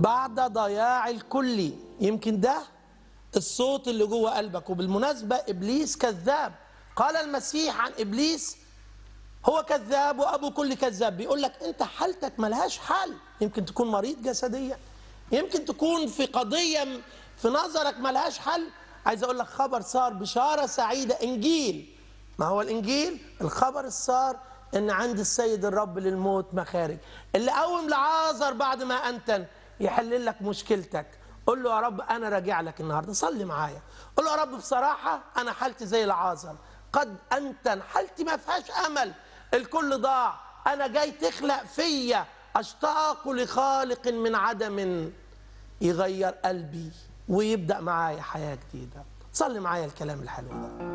بعد ضياع الكل يمكن ده الصوت اللي جوه قلبك وبالمناسبة إبليس كذاب قال المسيح عن إبليس هو كذاب وأبو كل كذاب بيقول لك أنت حالتك ملهاش حل يمكن تكون مريض جسديا يمكن تكون في قضية في نظرك ملهاش حل عايز أقول لك خبر صار بشارة سعيدة إنجيل ما هو الإنجيل الخبر الصار إن عند السيد الرب للموت مخارج اللي قوم لعازر بعد ما أنتن يحل لك مشكلتك قول له يا رب انا راجع لك النهارده صلي معايا قول له يا رب بصراحه انا حالتي زي العازر قد انتن حالتي ما فيهاش امل الكل ضاع انا جاي تخلق فيا اشتاق لخالق من عدم يغير قلبي ويبدا معايا حياه جديده صلي معايا الكلام الحلو ده